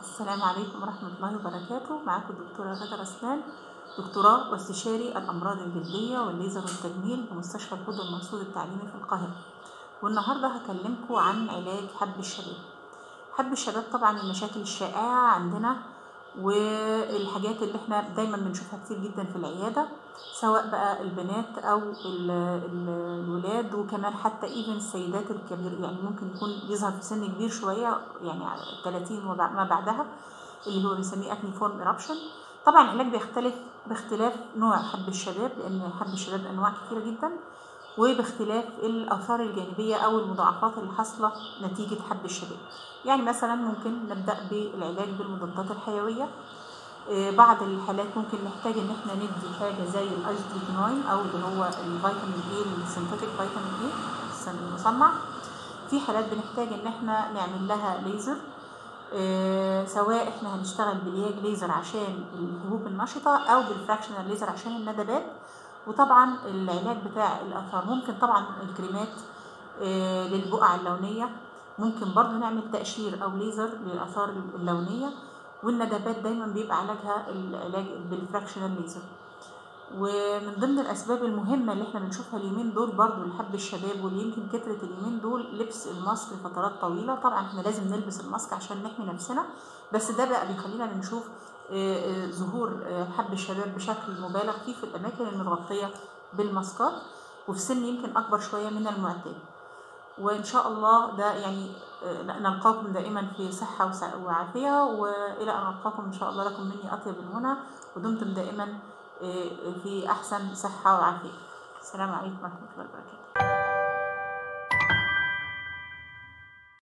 السلام عليكم ورحمة الله وبركاته معاكم الدكتورة غادة رسلان دكتوراه واستشاري الأمراض الجلدية والليزر والتجميل بمستشفى الحوض المنصور التعليمي في القاهرة والنهاردة هكلمكم عن علاج حب الشباب حب الشباب طبعا المشاكل الشائعة عندنا والحاجات اللي احنا دايما بنشوفها كتير جدا في العيادة سواء بقى البنات او ال ال الولاد وكمان حتى ايفن السيدات الكبير يعني ممكن يكون يظهر في سن كبير شوية يعني 30 وما بعدها اللي هو بنسميه اكني فورم ايرابشن طبعا العلاج بيختلف باختلاف نوع حب الشباب لان حب الشباب انواع كتيرة جدا وباختلاف الآثار الجانبية أو المضاعفات اللي حاصلة نتيجة حب الشباب يعني مثلا ممكن نبدأ بالعلاج بالمضادات الحيوية بعض الحالات ممكن نحتاج ان احنا ندي حاجة زي الايزوتريكنوين او اللي هو الفيتامين اي السنتيتك فيتامين اي المصنع في حالات بنحتاج ان احنا نعمل لها ليزر اه سواء احنا هنشتغل بالياج ليزر عشان الحبوب النشطة او بالفراكشنال ليزر عشان الندبات وطبعا العلاج بتاع الاثار ممكن طبعا الكريمات اه للبقع اللونية ممكن برضو نعمل تقشير او ليزر للاثار اللونية والندبات دايما بيبقى علاجها العلاج بالفراكشنال ليزر ومن ضمن الاسباب المهمه اللي احنا بنشوفها اليومين دول برضو لحب الشباب واللي يمكن كترت اليومين دول لبس الماسك لفترات طويله طبعا احنا لازم نلبس الماسك عشان نحمي نفسنا بس ده بقى بيخلينا بنشوف ظهور حب الشباب بشكل مبالغ فيه في الاماكن المتغطيه بالماسكات وفي سن يمكن اكبر شويه من المعتاد وان شاء الله ده يعني نلقاكم دائما في صحة وعافية والى ان القاكم ان شاء الله لكم مني اطيب المنى ودمتم دائما في احسن صحة وعافية السلام عليكم ورحمة الله وبركاته